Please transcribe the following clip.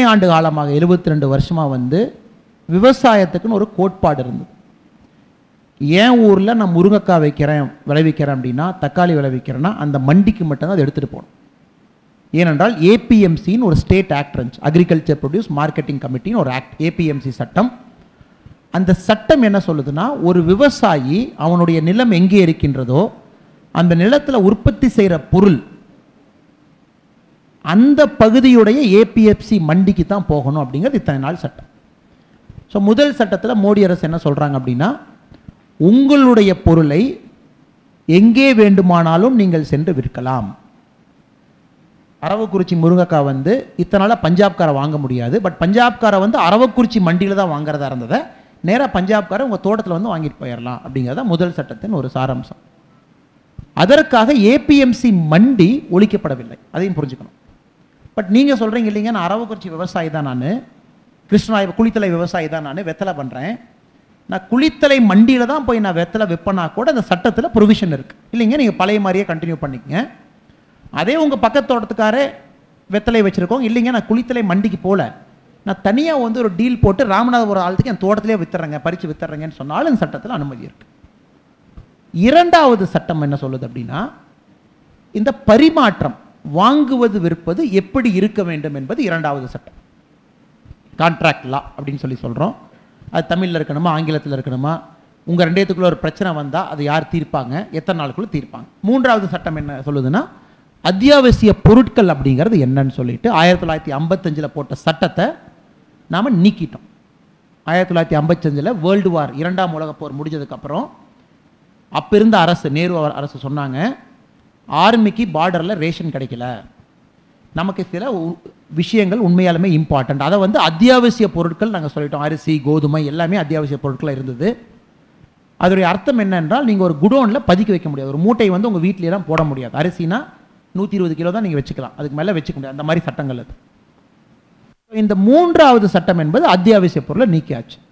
ஆண்டு காலமாக 72 ரெண்டு வருஷமாக வந்து விவசாயத்துக்குன்னு ஒரு கோட்பாடு இருந்தது என் ஊரில் நான் முருங்கைக்காய் வைக்கிறேன் விளைவிக்கிறேன் அப்படின்னா தக்காளி விளைவிக்கிறேன்னா அந்த மண்டிக்கு மட்டும்தான் அதை எடுத்துகிட்டு போகணும் ஏனென்றால் ஏபிஎம்சின்னு ஒரு ஸ்டேட் ஆக்ட் இருந்துச்சு அக்ரிகல்ச்சர் ப்ரொடியூஸ் மார்க்கெட்டிங் கமிட்டின்னு ஒரு ஆக்ட் ஏபிஎம்சி சட்டம் அந்த சட்டம் என்ன சொல்லுதுன்னா ஒரு விவசாயி அவனுடைய நிலம் எங்கே இருக்கின்றதோ அந்த நிலத்தில் உற்பத்தி செய்கிற பொருள் அந்த பகுதியுடைய ஏபிஎஃப்சி மண்டிக்கு தான் போகணும் அப்படிங்கிறது இத்தனை நாள் சட்டம் ஸோ முதல் சட்டத்தில் மோடி அரசு என்ன சொல்கிறாங்க அப்படின்னா உங்களுடைய பொருளை எங்கே வேண்டுமானாலும் நீங்கள் சென்று விற்கலாம் அரவக்குறிச்சி முருங்கைக்காய் வந்து இத்தனை நாளாக பஞ்சாப்காரை வாங்க முடியாது பட் பஞ்சாப்காரை வந்து அரவக்குறிச்சி மண்டியில் தான் வாங்குறதா இருந்ததை நேராக பஞ்சாப்காரை உங்கள் தோட்டத்தில் வந்து வாங்கிட்டு போயிடலாம் அப்படிங்கிறத முதல் சட்டத்தின் ஒரு சாராம்சம் அதற்காக ஏபிஎம்சி மண்டி ஒழிக்கப்படவில்லை அதையும் புரிஞ்சுக்கணும் பட் நீங்கள் சொல்கிறீங்க இல்லைங்க நான் அரவக்குறிச்சி விவசாயி தான் நான் கிருஷ்ணாய குளித்தலை விவசாயி தான் நான் வெத்தலை பண்ணுறேன் நான் குளித்தலை மண்டியில் தான் போய் நான் வெத்தலை விற்பனா கூட அந்த சட்டத்தில் ப்ரொவிஷன் இருக்குது இல்லைங்க நீங்கள் பழைய மாதிரியே கண்டினியூ பண்ணிக்கங்க அதே உங்கள் பக்கத்து தோட்டத்துக்காரே வெத்தலை வச்சுருக்கோம் இல்லைங்க நான் குளித்தலை மண்டிக்கு போகல நான் தனியாக வந்து ஒரு டீல் போட்டு ராமநாதபுரம் ஆளுக்கு என் தோட்டத்திலே வித்துறேங்க பறித்து வித்துறேங்கன்னு சொன்னாலும் இந்த சட்டத்தில் அனுமதி இருக்குது இரண்டாவது சட்டம் என்ன சொல்லுது அப்படின்னா இந்த பரிமாற்றம் வாங்குவது விற்பது எப்படி இருக்க வேண்டும் என்பது இரண்டாவது சட்டம் கான்ட்ராக்ட் லா அப்படின்னு சொல்லி சொல்கிறோம் அது தமிழில் இருக்கணுமா ஆங்கிலத்தில் இருக்கணுமா உங்கள் ரெண்டேத்துக்குள்ள ஒரு பிரச்சனை வந்தால் அதை யார் தீர்ப்பாங்க எத்தனை நாளுக்குள்ள தீர்ப்பாங்க மூன்றாவது சட்டம் என்ன சொல்லுதுன்னா அத்தியாவசிய பொருட்கள் அப்படிங்கிறது என்னன்னு சொல்லிட்டு ஆயிரத்தி தொள்ளாயிரத்தி ஐம்பத்தஞ்சில் போட்ட சட்டத்தை நாம் நீக்கிட்டோம் ஆயிரத்தி தொள்ளாயிரத்தி ஐம்பத்தஞ்சில் வேர்ல்டு வார் இரண்டாம் உலகப் போர் முடிஞ்சதுக்கப்புறம் அப்போ இருந்த அரசு நேரு அவர் அரசு சொன்னாங்க ஆர்மிக்கு பார்டரில் ரேஷன் கிடைக்கல நமக்கு சில உ- விஷயங்கள் உண்மையாலுமே இம்பார்ட்டண்ட் அதை வந்து அத்தியாவசிய பொருட்கள் நாங்கள் சொல்லிட்டோம் அரிசி கோதுமை எல்லாமே அத்தியாவசிய பொருட்களாக இருந்தது அதோடைய அர்த்தம் என்னென்றால் நீங்கள் ஒரு குடோனில் பதுக்கி வைக்க முடியாது ஒரு மூட்டை வந்து உங்கள் வீட்டிலலாம் போட முடியாது அரிசினா நூற்றி இருபது கிலோ தான் நீங்கள் வச்சுக்கலாம் அதுக்கு மேலே வச்சுக்க முடியாது அந்த மாதிரி சட்டங்கள் அது இந்த மூன்றாவது சட்டம் என்பது அத்தியாவசிய பொருளை நீக்கியாச்சு